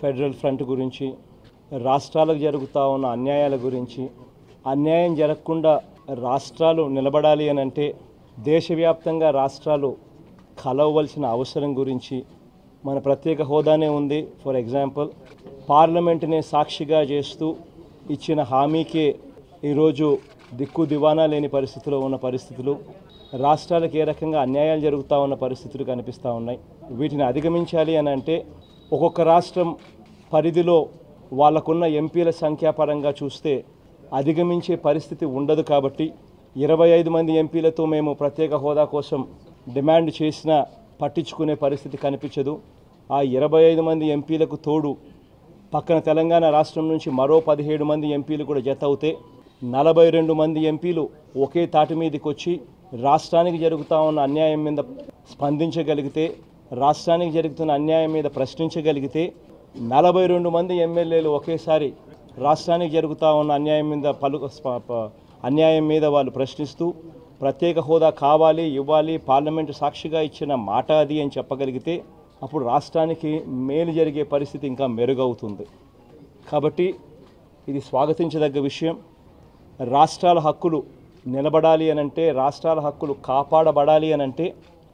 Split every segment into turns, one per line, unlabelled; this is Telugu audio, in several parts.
ఫెడరల్ ఫ్రంట్ గురించి రాష్ట్రాలకు జరుగుతూ ఉన్న అన్యాయాల గురించి అన్యాయం జరగకుండా రాష్ట్రాలు నిలబడాలి అని అంటే దేశవ్యాప్తంగా రాష్ట్రాలు కలవవలసిన అవసరం గురించి మన ప్రత్యేక హోదానే ఉంది ఫర్ ఎగ్జాంపుల్ పార్లమెంటునే సాక్షిగా చేస్తూ ఇచ్చిన హామీకే ఈరోజు దిక్కు దివానా లేని పరిస్థితిలో ఉన్న పరిస్థితులు రాష్ట్రాలకు ఏ రకంగా అన్యాయాలు జరుగుతూ ఉన్న పరిస్థితులు కనిపిస్తూ ఉన్నాయి వీటిని అధిగమించాలి అని అంటే ఒక్కొక్క రాష్ట్రం పరిధిలో వాళ్ళకున్న ఎంపీల సంఖ్యాపరంగా చూస్తే అధిగమించే పరిస్థితి ఉండదు కాబట్టి ఇరవై ఐదు మంది ఎంపీలతో మేము ప్రత్యేక హోదా కోసం డిమాండ్ చేసినా పట్టించుకునే పరిస్థితి కనిపించదు ఆ ఇరవై ఐదు మంది ఎంపీలకు తోడు పక్కన తెలంగాణ రాష్ట్రం నుంచి మరో పదిహేడు మంది ఎంపీలు కూడా జత అవుతే నలభై రెండు మంది ఎంపీలు ఒకే తాటి మీదకి వచ్చి రాష్ట్రానికి జరుగుతూ ఉన్న అన్యాయం మీద స్పందించగలిగితే రాష్ట్రానికి జరుగుతున్న అన్యాయం మీద ప్రశ్నించగలిగితే నలభై రెండు మంది ఎమ్మెల్యేలు ఒకేసారి రాష్ట్రానికి జరుగుతూ ఉన్న అన్యాయం మీద పలు స్ప- ప- అన్యాయం మీద వాళ్ళు ప్రశ్నిస్తూ ప్రత్యేక హోదా కావాలి ఇవ్వాలి పార్లమెంటు సాక్షిగా ఇచ్చిన మాట అది అని చెప్పగలిగితే అప్పుడు రాష్ట్రానికి మేలు జరిగే పరిస్థితి ఇంకా మెరుగవుతుంది కాబట్టి ఇది స్వాగతించదగ్గ విషయం రాష్ట్రాల హక్కులు నిలబడాలి అనంటే రాష్ట్రాల హక్కులు కాపాడబడాలి అనంటే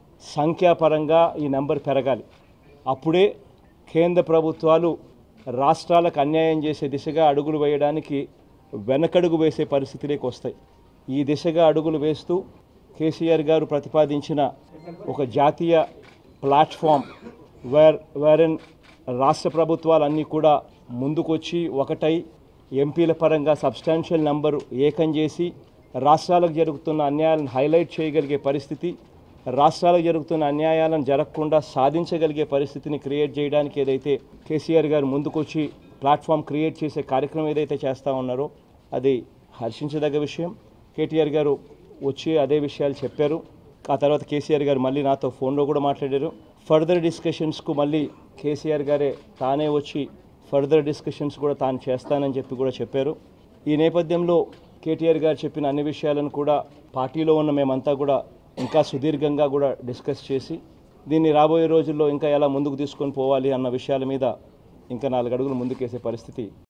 సంఖ్యాపరంగా ఈ నెంబర్ పెరగాలి అప్పుడే కేంద్ర ప్రభుత్వాలు రాష్ట్రాలకు అన్యాయం చేసే దిశగా అడుగులు వేయడానికి వెనకడుగు వేసే పరిస్థితిలోకి వస్తాయి ఈ దిశగా అడుగులు వేస్తూ కేసీఆర్ గారు ప్రతిపాదించిన ఒక జాతీయ ప్లాట్ఫామ్ వేర్ వేరన్ రాష్ట్ర ప్రభుత్వాలన్నీ కూడా ముందుకొచ్చి ఒకటై ఎంపీల పరంగా సబ్స్టాన్షియల్ నంబరు ఏకం చేసి రాష్ట్రాలకు జరుగుతున్న అన్యాయాలను హైలైట్ చేయగలిగే పరిస్థితి రాష్ట్రాలకు జరుగుతున్న అన్యాయాలను జరగకుండా సాధించగలిగే పరిస్థితిని క్రియేట్ చేయడానికి ఏదైతే కేసీఆర్ గారు ముందుకొచ్చి ప్లాట్ఫామ్ క్రియేట్ చేసే కార్యక్రమం ఏదైతే చేస్తూ ఉన్నారో అది హర్షించదగ్గ విషయం కేటీఆర్ గారు వచ్చి అదే విషయాలు చెప్పారు ఆ తర్వాత కేసీఆర్ గారు మళ్ళీ నాతో ఫోన్లో కూడా మాట్లాడారు ఫర్దర్ డిస్కషన్స్కు మళ్ళీ కేసీఆర్ గారే తానే వచ్చి ఫర్దర్ డిస్కషన్స్ కూడా తాను చేస్తానని చెప్పి కూడా చెప్పారు ఈ నేపథ్యంలో కేటీఆర్ గారు చెప్పిన అన్ని విషయాలను కూడా పార్టీలో ఉన్న మేమంతా కూడా ఇంకా సుదీర్ఘంగా కూడా డిస్కస్ చేసి దీన్ని రాబోయే రోజుల్లో ఇంకా ఎలా ముందుకు తీసుకొని పోవాలి అన్న విషయాల మీద ఇంకా నాలుగు అడుగులు ముందుకేసే పరిస్థితి